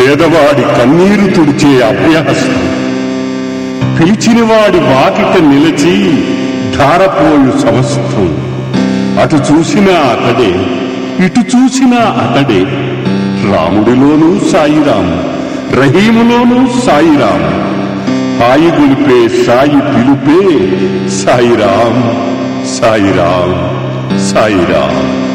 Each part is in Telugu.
పేదవాడి కన్నీరు తుడిచే అభ్యహస్తం పిలిచిన వాడి వాకిట నిలిచి ధారపోయు సమస్తం అటు చూసినా అతడే ఇటు చూసినా అతడే రాముడిలోనూ సాయిరాం రహీములోనూ సాయిరాం హాయి గొలిపే సాయి పిలుపే సాయిరాం సాయిరాం సాయిరాం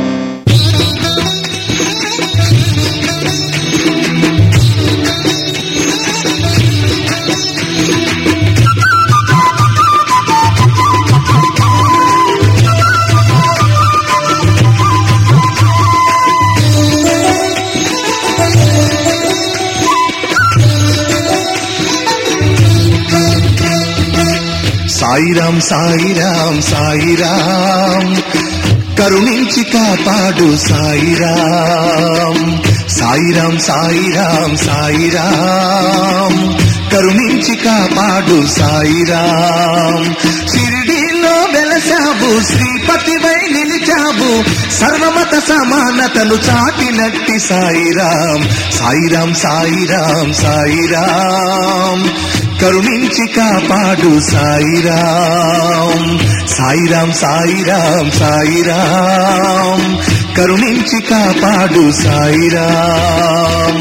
సాయిరాం సాయిరాం సాయిరాం కరుణించి కాపాడు సాయిరాం సాయిరాం సాయిరాం సాయిరాం కరుణించి కాపాడు సాయిరాం షిరిడీలో వెలసావు శ్రీపతివై నిలిచావు సర్వమత సమానతను చాటినట్టి సాయిరాం సాయిరాం సాయిరాం సాయిరాం కరుణించి కాపాడు సాయిరాం సాయిరాం సాయిరాం సాయిరాం కరుణించి కాపాడు సాయిరాం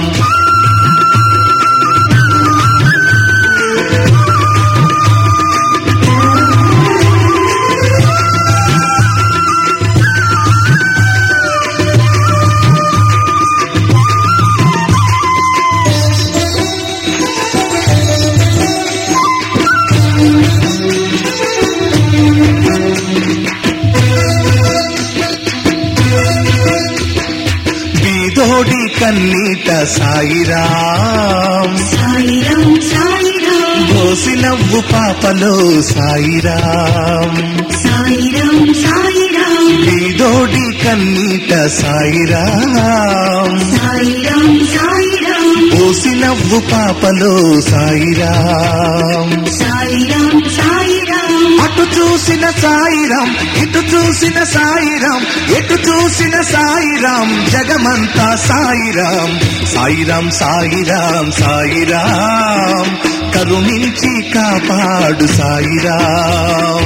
బీదోడి కన్నీట సాయిరాం సాయిరాం సాయిరాం బోసి నవ్వు పాపలో సాయిరాం సాయిరాం సాయిరాం బీదోడి కన్నీట సాయిరాం సాయిరాం సాయిరాం బోసి నవ్వు పాపలో సాయిరాం సాయిరాం సాయిరాం అటు చూసిన సాయిరాం ఇటు చూసిన సాయిరాం ఎటు చూసిన సాయిరాం జగమంతా సాయిరాం సాయిరాం సాయిరాం సాయిరాం కరుణించి కాపాడు సాయిరాం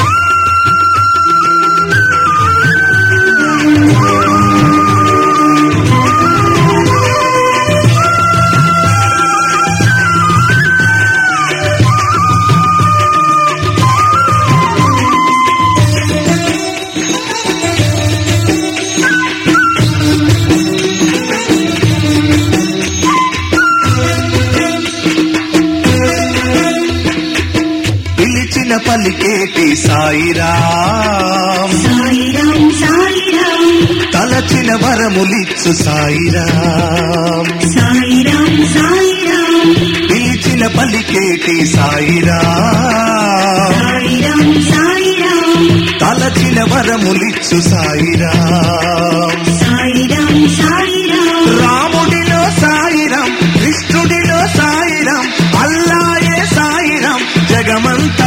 పిలిచిన పలికేటి సాయిరాం సాయిరాం సాయిరాం తలచిన వరములిచ్చు సాయిరాం సాయిరాం సాయిరాం పిలిచిన పలికేటి సాయిరాం సాయిరాం సాయిరాం తలచిన వరములిచ్చు సాయిరాం సాయిరాం సాయిరాం రాముడిలో సాయిరాం కృష్ణుడిలో సాయిరాం అల్లాయే సాయిరాం జగమంతా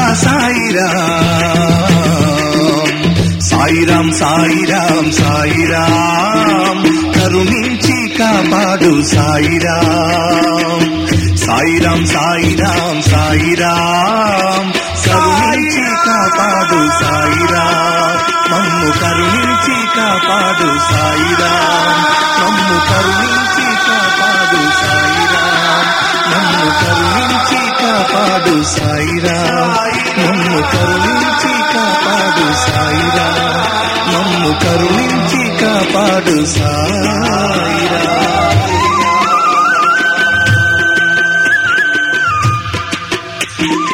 సాయిరాం సాయిరాం సాయిరాం సాయిరాం కరుణించి కాపాడు సాయిరాం సాయిరాం సాయిరాం సాయిరాం కరుణించి కాపాడు సాయిరాం మమ్ము కరుణించి కాపాడు సాయిరాం మమ్ము కరుణించి కాపాడు సాయిరాం మమ్ము కరుణించి కాపాడు సాయిరాం మమ్ము కరుణించి కాపాడు సాయిరాం మమ్ము కరుణించి కాపాడు సాయిరాం